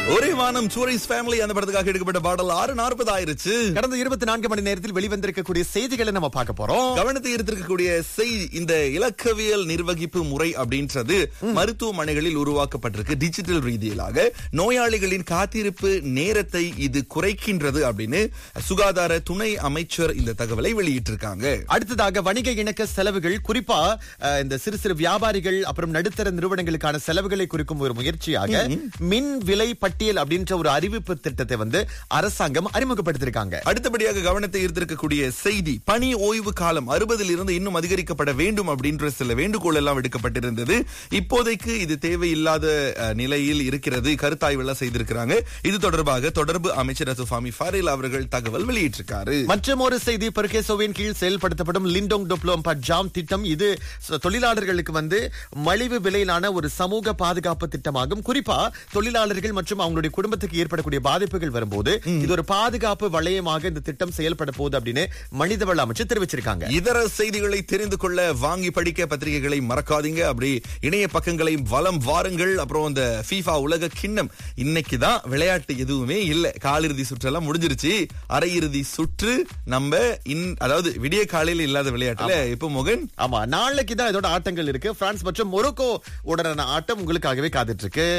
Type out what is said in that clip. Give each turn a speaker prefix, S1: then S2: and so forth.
S1: ஒரே வானம் சூரைஸ் ஃபேமிலி அந்த படத்துக்காக எடுக்கப்பட்ட பாடல் ஆறு நாற்பது ஆயிருச்சு
S2: கடந்த இருபத்தி நான்கு மணி நேரத்தில் வெளிவந்திருக்கக்கூடிய செய்திகளை நம்ம பார்க்க போறோம்
S1: கவனத்தை ஈர்த்திருக்கக்கூடிய செய்தி இந்த இலக்கவியல் நிர்வகிப்பு முறை அப்படின்றது மருத்துவமனைகளில் உருவாக்கப்பட்டிருக்கு டிஜிட்டல் ரீதியிலாக நோயாளிகளின் காத்திருப்பு நேரத்தை இது குறைக்கின்றது அப்படின்னு சுகாதார துணை அமைச்சர் இந்த தகவலை வெளியிட்டிருக்காங்க
S2: அடுத்ததாக வணிக இணக்க செலவுகள் குறிப்பா அஹ், இந்த சிறு சிறு வியாபாரிகள் அப்புறம் நடுத்தர நிறுவனங்களுக்கான செலவுகளை குறிக்கும் ஒரு முயற்சியாக மின் விலை பட்டியல் அப்படின்ற ஒரு அறிவிப்பு திட்டத்தை வந்து அரசாங்கம் அறிமுகப்படுத்திருக்காங்க
S1: அடுத்தபடியாக கவனத்தை ஈர்த்திருக்கக்கூடிய செய்தி பணி ஓய்வு காலம் அறுபதில் இருந்து இன்னும் அதிகரிக்கப்பட வேண்டும் அப்படின்ற சில வேண்டுகோள் எல்லாம் விடுக்கப்பட்டிருந்தது இப்போதைக்கு இது தேவையில்லாத அஹ், நிலையில் இருக்கிறது கருத்தாய்வு எல்லாம் செய்திருக்கிறாங்க இது தொடர்பாக தொடர்பு அமைச்சர் அசுஃபாமி ஃபாரில் அவர்கள் தகவல் வெளியிட்டிருக்காரு
S2: மற்றும் ஒரு செய்தி பெர்கேசோவின் கீழ் செயல்படுத்தப்படும் லிண்டோங் டிப்ளோம் ஜாம் திட்டம் இது ச- தொழிலாளர்களுக்கு வந்து மலிவு விலையிலான ஒரு சமூக பாதுகாப்பு திட்டமாகும் குறிப்பா தொழிலாளர்கள் மற்றும் அவங்களுடைய குடும்பத்துக்கு ஏற்படக்கூடிய பாதிப்புகள் வரும்போது இது ஒரு பாதுகாப்பு வளையமாக இந்த திட்டம் செயல்பட போகுது அப்படின்னு மனிதவள அமைச்சர் தெரிவிச்சிருக்காங்க
S1: இதர செய்திகளை தெரிந்து கொள்ள வாங்கி படிக்க பத்திரிகைகளை மறக்காதீங்க அப்படி இணைய பக்கங்களை வலம் வாருங்கள் அப்புறம் இந்த FIFA உலக கிண்ணம் இன்னைக்கு தான் விளையாட்டு எதுவுமே இல்ல காலிறுதி சுற்றெல்லாம் முடிஞ்சிருச்சு அரையிறுதி சுற்று நம்ம இன் அதாவது விடிய காலையில இல்லாத விளையாட்டுல இப்ப மோகன்
S2: ஆமா நாளைக்கு தான் இதோட ஆட்டங்கள் இருக்கு பிரான்ஸ் மற்றும் மொரோக்கோ உடனான ஆட்டம் உங்களுக்காகவே காத்துட்டு இருக்கு